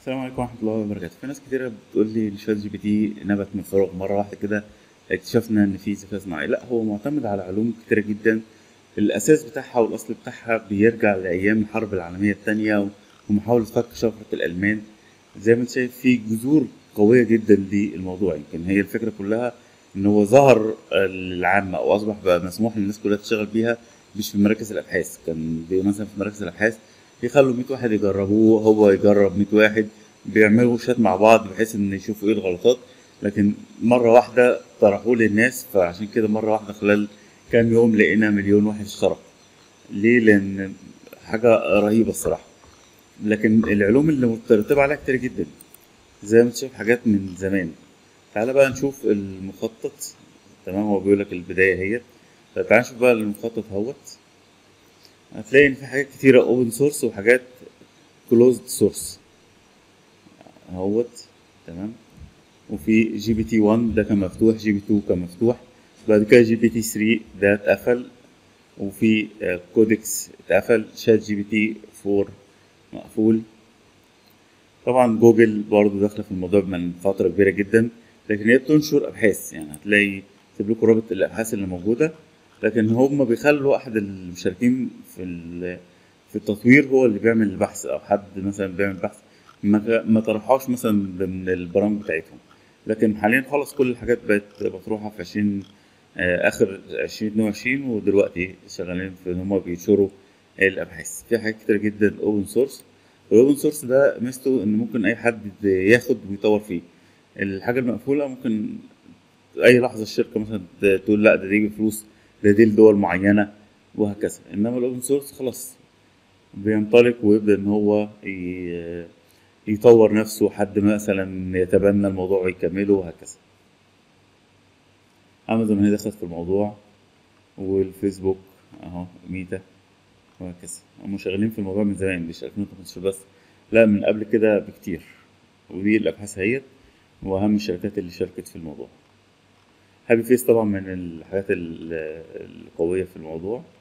السلام عليكم ورحمة الله وبركاته في ناس كتيرة بتقول لي الشات جي بي تي نبت من الفراغ مرة واحدة كده اكتشفنا إن في ذكاء صناعي لا هو معتمد على علوم كتيرة جدا الأساس بتاعها والأصل بتاعها بيرجع لأيام الحرب العالمية التانية ومحاولة فك شفرة الألمان زي ما انت شايف في جذور قوية جدا للموضوع يمكن هي الفكرة كلها إن هو ظهر للعامة أو أصبح بقى مسموح للناس كلها تشتغل بيها مش في مراكز الأبحاث كان بي- مثلا في مراكز الأبحاث يخلوا 100 واحد يجربوه هو يجرب 100 واحد بيعملوا شات مع بعض بحيث ان يشوفوا ايه الغلطات لكن مره واحده طرحوه للناس فعشان كده مره واحده خلال كام يوم لقينا مليون واحد اشترك ليه لان حاجه رهيبه الصراحه لكن العلوم اللي مترتبه عليها كتير جدا زي ما انت شايف حاجات من زمان تعالى بقى نشوف المخطط تمام هو بيقول لك البدايه اهيت طيب تعالى نشوف بقى المخطط اهوت هتلاقي ان في حاجات كتيره اوبن سورس وحاجات كلوزد سورس اهوت تمام وفي جي بي تي 1 ده كان مفتوح جي بي 2 كان مفتوح بعد كده جي بي تي 3 ده اتقفل وفي آه، كودكس اتقفل شات جي بي تي 4 مقفول طبعا جوجل برضو داخله في الموضوع من فتره كبيره جدا لكن هي بتنشر ابحاث يعني هتلاقي سيب لكم رابط الابحاث اللي موجوده لكن هم بيخلوا احد المشاركين في ال- في التطوير هو اللي بيعمل البحث او حد مثلا بيعمل بحث ما ما طرحوش مثلا من البرامج بتاعتهم لكن حاليا خلاص كل الحاجات بقت مطروحه في 20 آه، اخر 2022 ودلوقتي شغالين في ان هم بينشروا الابحاث في حاجات كتير جدا اوبن سورس الاوبن سورس ده ميزته ان ممكن اي حد ياخد ويطور فيه الحاجه المقفوله ممكن اي لحظه الشركه مثلا تقول لا ده دي بفلوس ده دي لدول معينه وهكذا انما الاوبن سورس خلاص بينطلق ويبدا ان هو ي- يطور نفسه حد مثلا يتبنى الموضوع ويكمله وهكذا امازون هي دخلت في الموضوع والفيسبوك اهو ميتا وهكذا هم شغالين في الموضوع من زمان مش 2018 بس لا من قبل كده بكتير ودي الابحاث اهيت واهم الشركات اللي شاركت في الموضوع هابي فيس طبعا من الحاجات ال- القويه في الموضوع